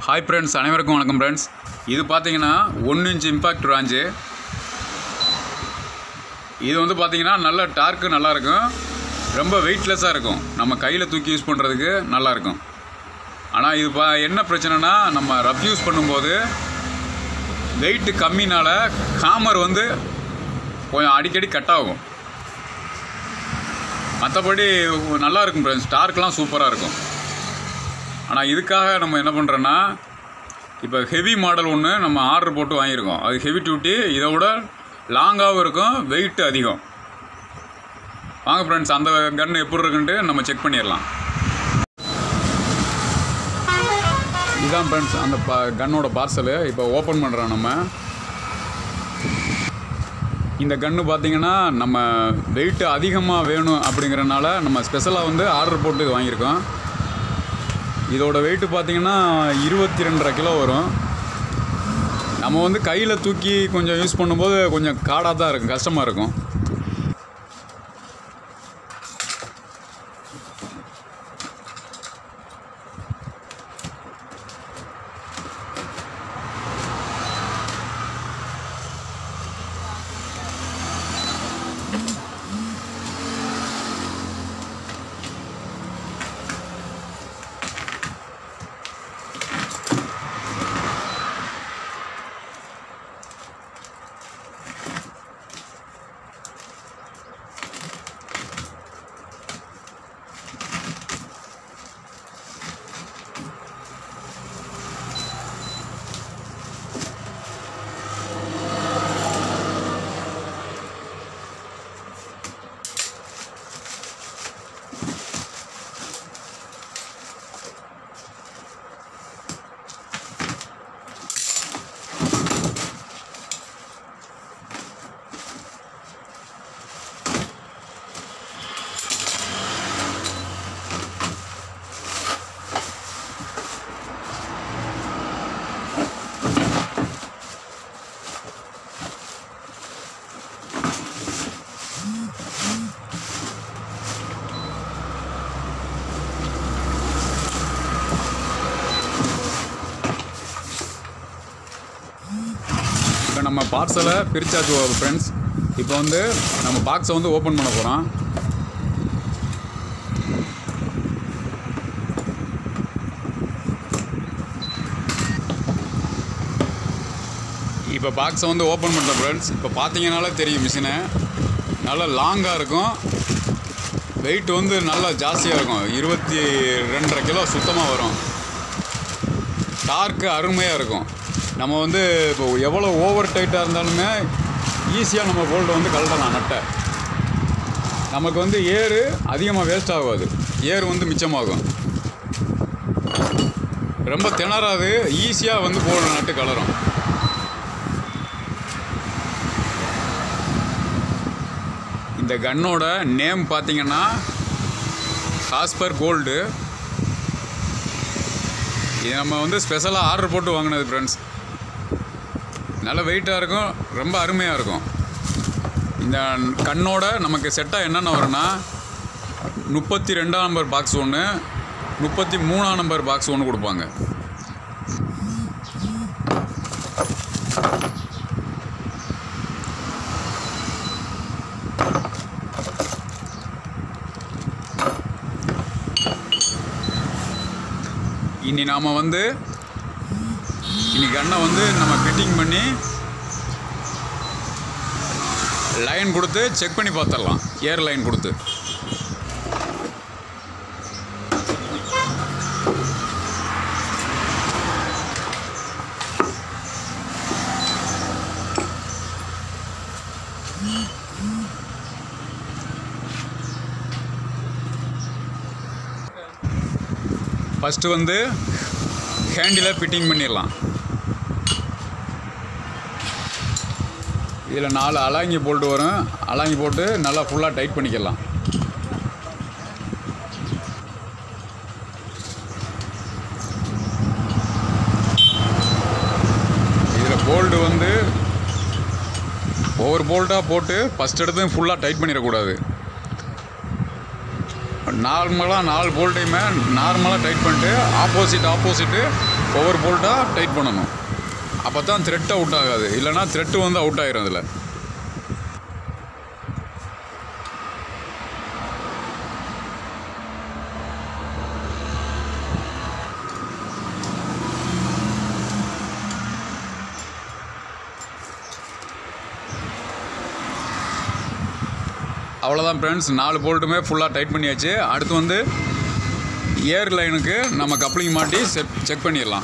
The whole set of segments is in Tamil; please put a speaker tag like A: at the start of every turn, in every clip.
A: ஹாய் ஃப்ரெண்ட்ஸ் அனைவருக்கும் வணக்கம் ஃப்ரெண்ட்ஸ் இது பார்த்தீங்கன்னா ஒன் இன்ச் இம்பாக்ட் ராஞ்சு இது வந்து பார்த்தீங்கன்னா நல்ல டார்க்கு நல்லா இருக்கும் ரொம்ப வெயிட்லெஸ்ஸாக இருக்கும் நம்ம கையில் தூக்கி யூஸ் பண்ணுறதுக்கு நல்லா இருக்கும் ஆனால் இது பா என்ன பிரச்சனைனா நம்ம ரப் யூஸ் பண்ணும்போது வெயிட்டு கம்மினால காமர் வந்து கொஞ்சம் அடிக்கடி கட் ஆகும் மற்றபடி நல்லா இருக்கும் ஃப்ரெண்ட்ஸ் டார்க்லாம் சூப்பராக இருக்கும் ஆனால் இதுக்காக நம்ம என்ன பண்ணுறோன்னா இப்போ ஹெவி மாடல் ஒன்று நம்ம ஆர்டர் போட்டு வாங்கியிருக்கோம் அது ஹெவி டியூட்டி இதை விட லாங்காகவும் இருக்கும் வெயிட் அதிகம் வாங்க ஃப்ரெண்ட்ஸ் அந்த கன் எப்படி இருக்குன்ட்டு நம்ம செக் பண்ணிடலாம் இதுதான் ஃப்ரெண்ட்ஸ் அந்த பா கன்னோட பார்சலு இப்போ ஓப்பன் பண்ணுறோம் நம்ம இந்த கன்று பார்த்தீங்கன்னா நம்ம வெயிட் அதிகமாக வேணும் அப்படிங்கிறனால நம்ம ஸ்பெஷலாக வந்து ஆர்டர் போட்டு இது வாங்கியிருக்கோம் இதோட வெயிட்டு பார்த்தீங்கன்னா இருபத்தி ரெண்டரை கிலோ வரும் நம்ம வந்து கையில் தூக்கி கொஞ்சம் யூஸ் பண்ணும்போது கொஞ்சம் காடாக தான் இருக்கும் கஷ்டமாக இருக்கும் இப்போ நம்ம பார்சலை பிரிச்சாச்சு ஃப்ரெண்ட்ஸ் இப்போ வந்து நம்ம பாக்ஸை வந்து ஓப்பன் பண்ண போகிறோம் இப்போ பாக்ஸை வந்து ஓப்பன் பண்ணுறோம் ஃப்ரெண்ட்ஸ் இப்போ பார்த்தீங்கனாலே தெரியும் மிஷினை நல்லா லாங்காக இருக்கும் வெயிட் வந்து நல்லா ஜாஸ்தியாக இருக்கும் இருபத்தி ரெண்டரை கிலோ சுத்தமாக வரும் டார்க்கு அருமையாக இருக்கும் நம்ம வந்து இப்போ எவ்வளோ ஓவர் டைட்டாக இருந்தாலுமே ஈஸியாக நம்ம போல்ட்டை வந்து கழட்டலாம் நட்டை நமக்கு வந்து ஏறு அதிகமாக வேஸ்ட் ஆகாது ஏர் வந்து மிச்சமாகும் ரொம்ப திணறாது ஈஸியாக வந்து போல்ட் நட்டு கலரும் இந்த கன்னோட நேம் பார்த்தீங்கன்னா காஸ்பர் கோல்டு இது நம்ம வந்து ஸ்பெஷலாக ஆர்டர் போட்டு வாங்கினது ஃப்ரெண்ட்ஸ் நல்ல வெயிட்டாக இருக்கும் ரொம்ப அருமையாக இருக்கும் இந்த கண்ணோட நமக்கு செட்டாக என்னென்ன வரும்னா முப்பத்தி ரெண்டாம் நம்பர் பாக்ஸ் ஒன்று முப்பத்தி மூணாம் நம்பர் பாக்ஸ் ஒன்று கொடுப்பாங்க இனி நாம் வந்து இனி கண்ணை வந்து நம்ம ஃபிட்டிங் பண்ணி லைன் கொடுத்து செக் பண்ணி பார்த்துடலாம் ஏர் லைன் கொடுத்து ஃபஸ்ட்டு வந்து ஹேண்டில் ஃபிட்டிங் பண்ணிடலாம் இதில் நாலு அலாங்கி போல்ட்டு வரும் அலாங்கி போட்டு நல்லா ஃபுல்லாக டைட் பண்ணிக்கலாம் இதில் போல்டு வந்து ஒவ்வொரு போல்ட்டாக போட்டு ஃபஸ்ட் எடுத்து ஃபுல்லாக டைட் பண்ணிடக்கூடாது நார்மலாக நாலு போல்ட்டையுமே நார்மலாக டைட் பண்ணிட்டு ஆப்போசிட் ஆப்போசிட்டு ஒவ்வொரு போல்ட்டாக டைட் பண்ணணும் அப்போ தான் த்ரெட் அவுட் ஆகாது இல்லைனா த்ரெட்டு வந்து அவுட் ஆயிரும் அதில் அவ்வளோதான் ஃப்ரெண்ட்ஸ் நாலு போல்ட்டுமே ஃபுல்லாக டைட் பண்ணியாச்சு அடுத்து வந்து ஏர் லைனுக்கு நம்ம கப்ளிங் மாட்டி செக் செக் பண்ணிடலாம்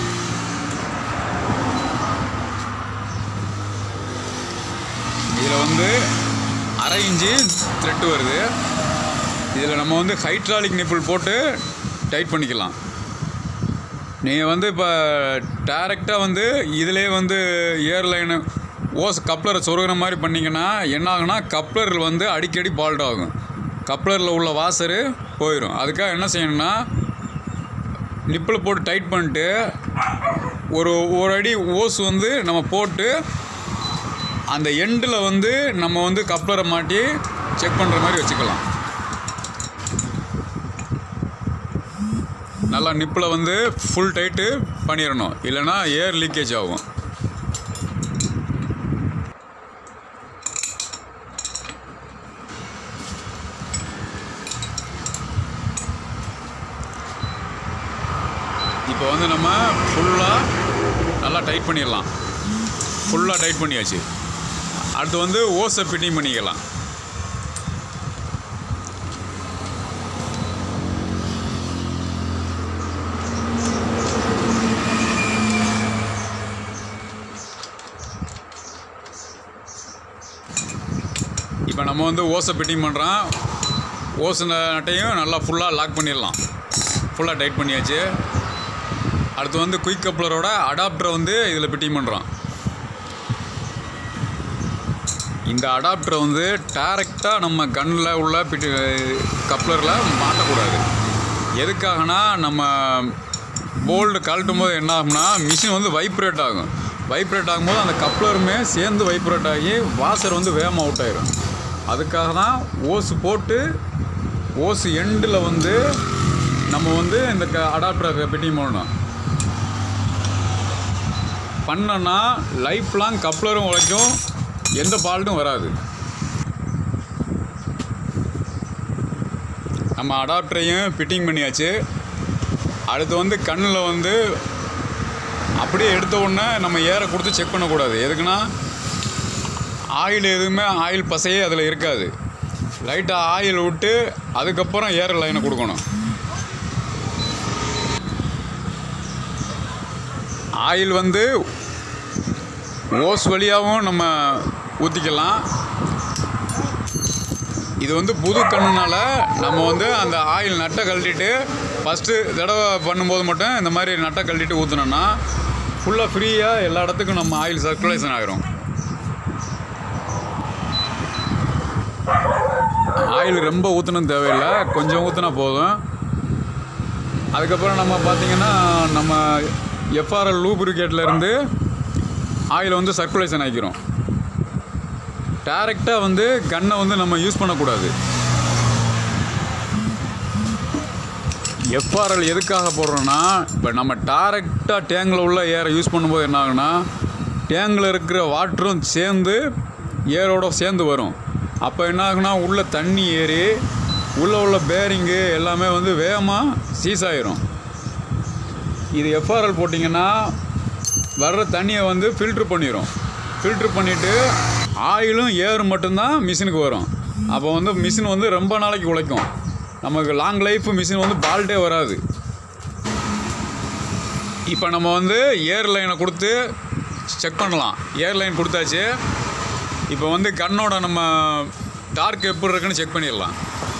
A: இதில் வந்து அரை இன்ச்சு த்ரெட்டு வருது இதில் நம்ம வந்து ஹைட்ராலிக் நிப்பிள் போட்டு டைட் பண்ணிக்கலாம் நீங்கள் வந்து இப்போ டேரெக்டாக வந்து இதிலே வந்து ஏர் லைனு ஓஸ் கப்ளரை சொருகிற மாதிரி பண்ணிங்கன்னா என்ன ஆகுனா கப்ளர் வந்து அடிக்கடி பால்ட் ஆகும் கப்ளரில் உள்ள வாசரு போயிடும் அதுக்காக என்ன செய்யணும்னா நிப்பில் போட்டு டைட் பண்ணிட்டு ஒரு ஒரு அடி ஓஸ் வந்து நம்ம போட்டு அந்த எண்டில் வந்து நம்ம வந்து கப்ளரை மாட்டி செக் பண்ணுற மாதிரி வச்சுக்கலாம் நல்லா நிப்பில் வந்து ஃபுல் டைட்டு பண்ணிடணும் இல்லைன்னா ஏர் லீக்கேஜ் ஆகும் இப்போ வந்து நம்ம ஃபுல்லாக நல்லா டைட் பண்ணிடலாம் ஃபுல்லாக டைட் பண்ணியாச்சு அடுத்து வந்து ஓஸை ஃபிட்டிங் பண்ணிக்கலாம் இப்போ நம்ம வந்து ஓஸை ஃபிட்டிங் பண்ணுறோம் ஓஸ் நட்டையும் நல்லா ஃபுல்லாக லாக் பண்ணிடலாம் ஃபுல்லாக டைட் பண்ணியாச்சு அடுத்து வந்து குயிக் கப்ளரோட அடாப்டரை வந்து இதில் ஃபிட்டிங் பண்ணுறோம் இந்த அடாப்டரை வந்து டேரெக்டாக நம்ம கன்னில் உள்ள பிட்டு கப்ளரில் மாட்டக்கூடாது எதுக்காகனா நம்ம போல்டு கழட்டும் போது என்ன ஆகும்னா மிஷின் வந்து வைப்ரேட் ஆகும் வைப்ரேட் ஆகும்போது அந்த கப்ளருமே சேர்ந்து வைப்ரேட் ஆகி வாசர் வந்து வேகமாக அவுட் ஆயிரும் அதுக்காக தான் ஓஸ் போட்டு ஓஸ் எண்டில் வந்து நம்ம வந்து இந்த க அடாப்டரை ஃபிட்டிங் பண்ணணும் பண்ணனா லைஃப் லாங் கப்ளரும் உழைக்கும் எந்த ஃபால்ட்டும் வராது நம்ம அடாப்டரையும் ஃபிட்டிங் பண்ணியாச்சு அடுத்து வந்து கண்ணில் வந்து அப்படியே எடுத்த உடனே நம்ம ஏரை கொடுத்து செக் பண்ணக்கூடாது எதுக்குன்னா ஆயில் எதுவுமே ஆயில் பசையே அதில் இருக்காது லைட்டாக ஆயில் விட்டு அதுக்கப்புறம் ஏர் லைனை கொடுக்கணும் ஆயில் வந்து ஓஸ் வழியாகவும் நம்ம ஊற்றிக்கலாம் இது வந்து புது கண்ணுனால நம்ம வந்து அந்த ஆயில் நட்டை கழட்டிட்டு ஃபஸ்ட்டு தடவை பண்ணும்போது மட்டும் இந்த மாதிரி நட்டை கழட்டிட்டு ஊற்றினோன்னா ஃபுல்லாக ஃப்ரீயாக எல்லா இடத்துக்கும் நம்ம ஆயில் சர்க்குலேஷன் ஆகிரும் ஆயில் ரொம்ப ஊற்றணும் தேவையில்லை கொஞ்சம் ஊற்றினா போதும் அதுக்கப்புறம் நம்ம பார்த்திங்கன்னா நம்ம எஃப்ஆர்எல் லூப்ரிகேட்டில் இருந்து ஆயில் வந்து சர்க்குலேஷன் ஆகிக்கிறோம் டேரெக்டாக வந்து கன்னை வந்து நம்ம யூஸ் பண்ணக்கூடாது எஃப்ஆர்எல் எதுக்காக போடுறோன்னா இப்போ நம்ம டேரெக்டாக டேங்கில் உள்ள ஏரை யூஸ் பண்ணும்போது என்ன ஆகுனா டேங்கில் இருக்கிற வாட்டரும் சேர்ந்து ஏரோட சேர்ந்து வரும் அப்போ என்ன ஆகுனா உள்ள தண்ணி ஏறி உள்ளே உள்ள பேரிங்கு எல்லாமே வந்து வேகமாக சீஸ் ஆயிரும் இது எஃப்ஆர்எல் போட்டிங்கன்னா வர்ற தண்ணியை வந்து ஃபில்ட்ரு பண்ணிடும் ஃபில்ட்ரு பண்ணிவிட்டு ஆயிலும் ஏரும் மட்டும்தான் மிஷினுக்கு வரும் அப்போ வந்து மிஷின் வந்து ரொம்ப நாளைக்கு உழைக்கும் நமக்கு லாங் லைஃப் மிஷின் வந்து பால்ட்டே வராது இப்போ நம்ம வந்து ஏர் லைனை கொடுத்து செக் பண்ணலாம் ஏர் லைன் கொடுத்தாச்சு இப்போ வந்து கண்ணோட நம்ம டார்க் எப்படி இருக்குன்னு செக் பண்ணிடலாம்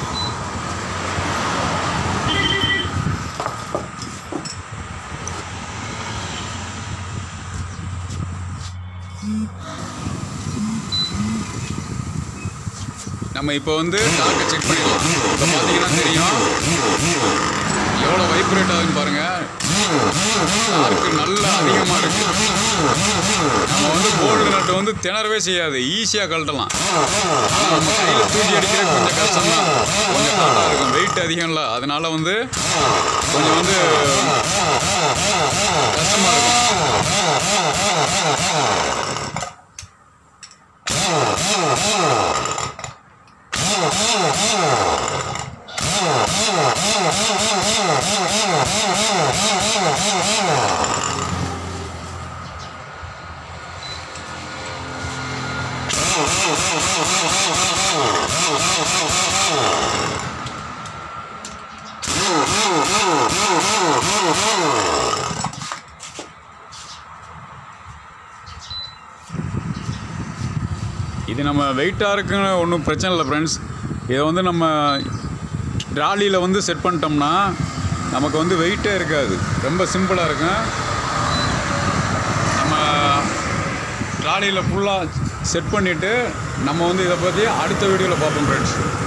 A: நம்ம இப்போ வந்து டார்க்கை செக் பண்ணிடலாம் இப்போ பார்த்தீங்கன்னா தெரியும் எவ்வளோ வைப்ரேட் ஆகுதுன்னு பாருங்கள் டார்க்கு நல்லா அதிகமாக இருக்கு நம்ம வந்து கோல்டு நட்டு வந்து திணறவே செய்யாது ஈஸியாக கழட்டலாம் ஆனால் நம்ம கையில் தூக்கி அடிக்கிற கொஞ்சம் கஷ்டம் தான் கொஞ்சம் கரெக்டாக இருக்கும் வெயிட் அதிகம் இல்லை அதனால வந்து கொஞ்சம் வந்து இது நம்ம வெயிட்டாக இருக்குன்னு ஒன்றும் பிரச்சனை இல்லை ஃப்ரெண்ட்ஸ் இதை வந்து நம்ம ட்ராலியில் வந்து செட் பண்ணிட்டோம்னா நமக்கு வந்து வெயிட்டே இருக்காது ரொம்ப சிம்பிளாக இருக்கும் நம்ம ட்ராலியில் ஃபுல்லாக செட் பண்ணிவிட்டு நம்ம வந்து இதை பற்றி அடுத்த வீடியோவில் பார்ப்போம் ஃப்ரெண்ட்ஸ்